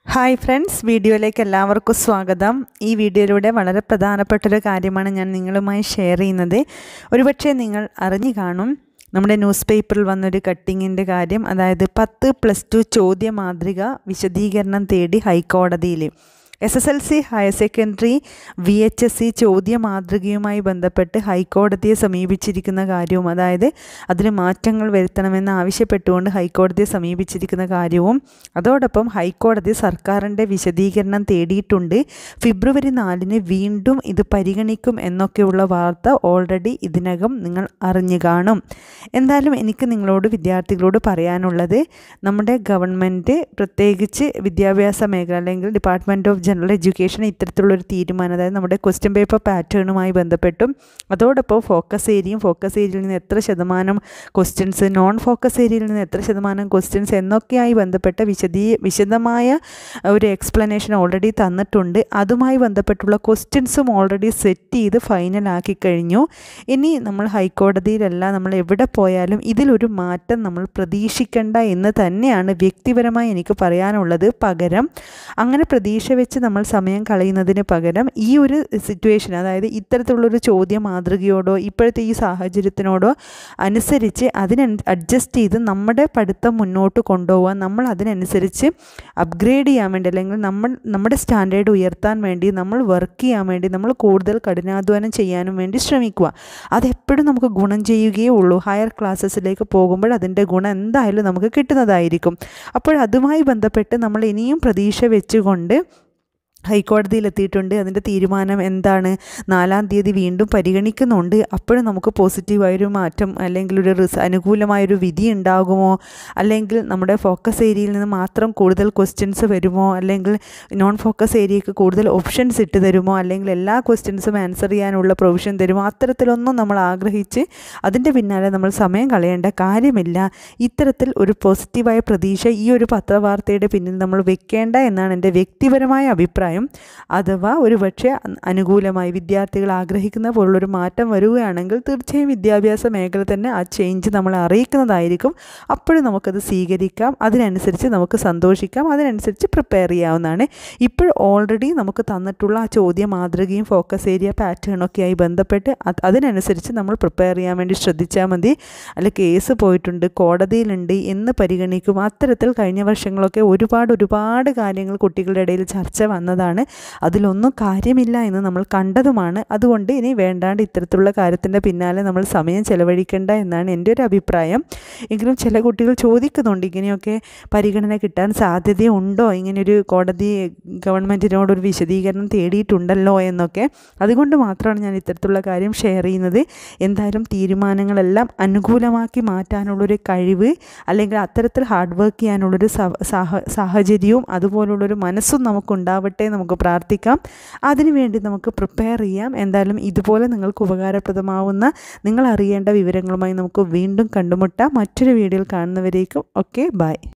hi friends വീഡിയോയിലേക്ക് എല്ലാവർക്കും സ്വാഗതം ഈ വീഡിയോയിലൂടെ വളരെ പ്രധാനപ്പെട്ടൊരു കാര്യമാണ് ഞാൻ നിങ്ങളുമായി ഷെയർ ചെയ്യുന്നത് ഒരുപക്ഷെ നിങ്ങൾ അറിഞ്ഞു കാണും നമ്മുടെ ന്യൂസ് പേപ്പറിൽ വന്നൊരു കട്ടിങ്ങിൻ്റെ കാര്യം അതായത് പത്ത് പ്ലസ് ടു ചോദ്യ മാതൃക വിശദീകരണം തേടി ഹൈക്കോടതിയിൽ S S L C higher secondary V H S C ചോദ്യ മാതൃകയുമായി ബന്ധപ്പെട്ട് ഹൈക്കോടതിയെ സമീപിച്ചിരിക്കുന്ന കാര്യവും അതായത് അതിന് മാറ്റങ്ങൾ വരുത്തണമെന്ന് ആവശ്യപ്പെട്ടുകൊണ്ട് ഹൈക്കോടതിയെ സമീപിച്ചിരിക്കുന്ന കാര്യവും അതോടൊപ്പം ഹൈക്കോടതി സർക്കാരിൻ്റെ വിശദീകരണം തേടിയിട്ടുണ്ട് ഫെബ്രുവരി നാലിന് വീണ്ടും ഇത് പരിഗണിക്കും എന്നൊക്കെയുള്ള വാർത്ത ഓൾറെഡി ഇതിനകം നിങ്ങൾ അറിഞ്ഞു കാണും എന്തായാലും എനിക്ക് നിങ്ങളോട് വിദ്യാർത്ഥികളോട് പറയാനുള്ളത് നമ്മുടെ ഗവൺമെൻറ് പ്രത്യേകിച്ച് വിദ്യാഭ്യാസ മേഖല അല്ലെങ്കിൽ ഡിപ്പാർട്ട്മെൻറ്റ് ഓഫ് ജനറൽ എഡ്യൂക്കേഷൻ ഇത്തരത്തിലുള്ളൊരു തീരുമാനം അതായത് നമ്മുടെ ക്വസ്റ്റ്യൻ പേപ്പർ പാറ്റേണുമായി ബന്ധപ്പെട്ടും അതോടൊപ്പം ഫോക്കസ് ഏരിയയും ഫോക്കസ് ഏരിയയിൽ നിന്ന് എത്ര ശതമാനം ക്വസ്റ്റ്യൻസ് നോൺ ഫോക്കസ് ഏരിയയിൽ നിന്ന് എത്ര ശതമാനം ക്വസ്റ്റ്യൻസ് എന്നൊക്കെയായി ബന്ധപ്പെട്ട വിശദീ വിശദമായ ഒരു എക്സ്പ്ലനേഷൻ ഓൾറെഡി തന്നിട്ടുണ്ട് അതുമായി ബന്ധപ്പെട്ടുള്ള ക്വസ്റ്റ്യൻസും ഓൾറെഡി സെറ്റ് ചെയ്ത് ഫൈനലാക്കി കഴിഞ്ഞു ഇനി നമ്മൾ ഹൈക്കോടതിയിലല്ല നമ്മൾ എവിടെ പോയാലും ഇതിലൊരു മാറ്റം നമ്മൾ പ്രതീക്ഷിക്കേണ്ട എന്ന് തന്നെയാണ് വ്യക്തിപരമായി എനിക്ക് പറയാനുള്ളത് പകരം അങ്ങനെ പ്രതീക്ഷ വെച്ച് നമ്മൾ സമയം കളയുന്നതിന് പകരം ഈ ഒരു സിറ്റുവേഷൻ അതായത് ഇത്തരത്തിലുള്ളൊരു ചോദ്യ മാതൃകയോടോ ഇപ്പോഴത്തെ ഈ സാഹചര്യത്തിനോടോ അനുസരിച്ച് അതിന് അഡ്ജസ്റ്റ് ചെയ്ത് നമ്മുടെ പഠിത്തം മുന്നോട്ട് കൊണ്ടുപോകാൻ നമ്മൾ അതിനനുസരിച്ച് അപ്ഗ്രേഡ് ചെയ്യാൻ വേണ്ടി അല്ലെങ്കിൽ നമ്മൾ നമ്മുടെ സ്റ്റാൻഡേർഡ് ഉയർത്താൻ വേണ്ടി നമ്മൾ വർക്ക് ചെയ്യാൻ വേണ്ടി നമ്മൾ കൂടുതൽ കഠിനാധ്വാനം ചെയ്യാനും വേണ്ടി ശ്രമിക്കുക അതെപ്പോഴും നമുക്ക് ഗുണം ചെയ്യുകയേ ഉള്ളൂ ഹയർ ക്ലാസ്സസിലേക്ക് പോകുമ്പോൾ അതിൻ്റെ ഗുണം എന്തായാലും നമുക്ക് കിട്ടുന്നതായിരിക്കും അപ്പോൾ അതുമായി ബന്ധപ്പെട്ട് നമ്മൾ ഇനിയും പ്രതീക്ഷ വെച്ചുകൊണ്ട് ഹൈക്കോടതിയിൽ എത്തിയിട്ടുണ്ട് അതിൻ്റെ തീരുമാനം എന്താണ് നാലാം തീയതി വീണ്ടും പരിഗണിക്കുന്നുണ്ട് അപ്പോഴും നമുക്ക് പോസിറ്റീവായൊരു മാറ്റം അല്ലെങ്കിൽ ഒരു റിസ് അനുകൂലമായൊരു വിധി ഉണ്ടാകുമോ അല്ലെങ്കിൽ നമ്മുടെ ഫോക്കസ് ഏരിയയിൽ നിന്ന് മാത്രം കൂടുതൽ ക്വസ്റ്റ്യൻസ് വരുമോ അല്ലെങ്കിൽ നോൺ ഫോക്കസ് ഏരിയയ്ക്ക് കൂടുതൽ ഓപ്ഷൻസ് ഇട്ട് തരുമോ അല്ലെങ്കിൽ എല്ലാ ക്വസ്റ്റ്യൻസും ആൻസർ ചെയ്യാനുള്ള പ്രൊവിഷൻ തരുമോ അത്തരത്തിലൊന്നും നമ്മൾ ആഗ്രഹിച്ച് അതിൻ്റെ പിന്നാലെ നമ്മൾ സമയം കളയേണ്ട കാര്യമില്ല ഇത്തരത്തിൽ ഒരു പോസിറ്റീവായ പ്രതീക്ഷ ഈ ഒരു പത്രവാർത്തയുടെ പിന്നിൽ നമ്മൾ വെക്കേണ്ട എന്നാണ് എൻ്റെ വ്യക്തിപരമായ അഭിപ്രായം അഭിപ്രായം അഥവാ ഒരു പക്ഷേ അനുകൂലമായി വിദ്യാർത്ഥികൾ ആഗ്രഹിക്കുന്ന പോലുള്ളൊരു മാറ്റം വരികയാണെങ്കിൽ തീർച്ചയായും വിദ്യാഭ്യാസ മേഖല തന്നെ ആ ചേഞ്ച് നമ്മളെ അറിയിക്കുന്നതായിരിക്കും അപ്പോഴും നമുക്കത് സ്വീകരിക്കാം അതിനനുസരിച്ച് നമുക്ക് സന്തോഷിക്കാം അതിനനുസരിച്ച് പ്രിപ്പയർ ചെയ്യാവുന്നതാണ് ഇപ്പോൾ ഓൾറെഡി നമുക്ക് തന്നിട്ടുള്ള ആ ചോദ്യ മാതൃകയും ഫോക്കസ് ഏരിയ പാറ്റേണൊക്കെ ആയി ബന്ധപ്പെട്ട് അതിനനുസരിച്ച് നമ്മൾ പ്രിപ്പയർ ചെയ്യാൻ വേണ്ടി ശ്രദ്ധിച്ചാൽ മതി അല്ല കേസ് പോയിട്ടുണ്ട് കോടതിയിലുണ്ട് എന്ന് പരിഗണിക്കും അത്തരത്തിൽ കഴിഞ്ഞ വർഷങ്ങളൊക്കെ ഒരുപാട് ഒരുപാട് കാര്യങ്ങൾ കുട്ടികളുടെ ഇടയിൽ ചർച്ച വന്നത് എന്നതാണ് അതിലൊന്നും കാര്യമില്ല എന്ന് നമ്മൾ കണ്ടതുമാണ് അതുകൊണ്ട് ഇനി വേണ്ടാണ്ട് ഇത്തരത്തിലുള്ള കാര്യത്തിൻ്റെ പിന്നാലെ നമ്മൾ സമയം ചെലവഴിക്കേണ്ട എന്നാണ് എൻ്റെ ഒരു അഭിപ്രായം എങ്കിലും ചില കുട്ടികൾ ചോദിക്കുന്നുണ്ട് ഇങ്ങനെയൊക്കെ പരിഗണന കിട്ടാൻ സാധ്യതയുണ്ടോ ഇങ്ങനെയൊരു കോടതി ഗവൺമെൻറ്റിനോടൊരു വിശദീകരണം തേടിയിട്ടുണ്ടല്ലോ എന്നൊക്കെ അതുകൊണ്ട് മാത്രമാണ് ഞാൻ ഇത്തരത്തിലുള്ള കാര്യം ഷെയർ ചെയ്യുന്നത് എന്തായാലും തീരുമാനങ്ങളെല്ലാം അനുകൂലമാക്കി മാറ്റാനുള്ളൊരു കഴിവ് അല്ലെങ്കിൽ അത്തരത്തിൽ ഹാർഡ് വർക്ക് ചെയ്യാനുള്ളൊരു സാഹചര്യവും അതുപോലുള്ളൊരു മനസ്സും നമുക്കുണ്ടാവട്ടെ നമുക്ക് പ്രാർത്ഥിക്കാം അതിനുവേണ്ടി നമുക്ക് പ്രിപ്പയർ ചെയ്യാം എന്തായാലും ഇതുപോലെ നിങ്ങൾക്ക് ഉപകാരപ്രദമാവുന്ന നിങ്ങൾ അറിയേണ്ട വിവരങ്ങളുമായി നമുക്ക് വീണ്ടും കണ്ടുമുട്ടാം മറ്റൊരു വീഡിയോയിൽ കാണുന്നവരേക്കും ഓക്കെ ബൈ